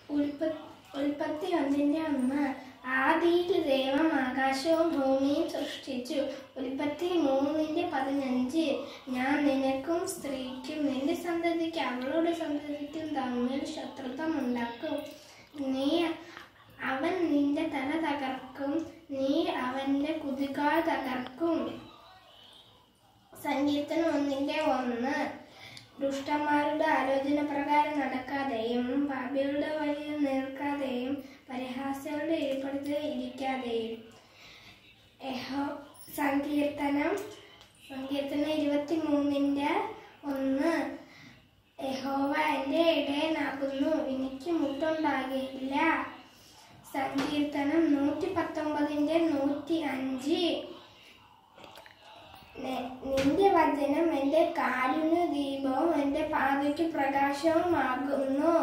ഉൽപ്പ- ഉൽപ്പത്തി ഒന്നിന്റെ ഒന്ന് ആദിയിൽ ദൈവം ആകാശവും ഭൂമിയും സൃഷ്ടിച്ചു ഉൽപ്പത്തി മൂന്നിന്റെ പതിനഞ്ച് ഞാൻ നിനക്കും സ്ത്രീക്കും നിന്റെ സന്തതിക്ക് അവളുടെ സന്തതിക്കും തമ്മിൽ ശത്രുത്വം ഉണ്ടാക്കും നീ അവൻ നിന്റെ തല തകർക്കും നീ അവന്റെ കുതികാൽ തകർക്കും സങ്കീർത്തനം ഒന്നിന്റെ ഒന്ന് ദുഷ്ടന്മാരുടെ ആലോചന പ്രകാരം നടക്കാതെയും പാപികളുടെ വഴിയിൽ നിൽക്കാതെയും പരിഹാസികളുടെ ഇരിപ്പടുത്ത് ഇരിക്കാതെയും യഹോ സങ്കീർത്തനം സങ്കീർത്തനം ഇരുപത്തി മൂന്നിന്റെ ഒന്ന് യഹോവ എൻ്റെ ഇടയനാകുന്നു എനിക്ക് മുട്ടുണ്ടാകില്ല സങ്കീർത്തനം നൂറ്റി പത്തൊമ്പതിന്റെ നൂറ്റി അഞ്ച് നെ- നിന്റെ വചനം എൻ്റെ കാലിന് ദീപവും എൻ്റെ പാതയ്ക്ക് പ്രകാശവുമാകുന്നു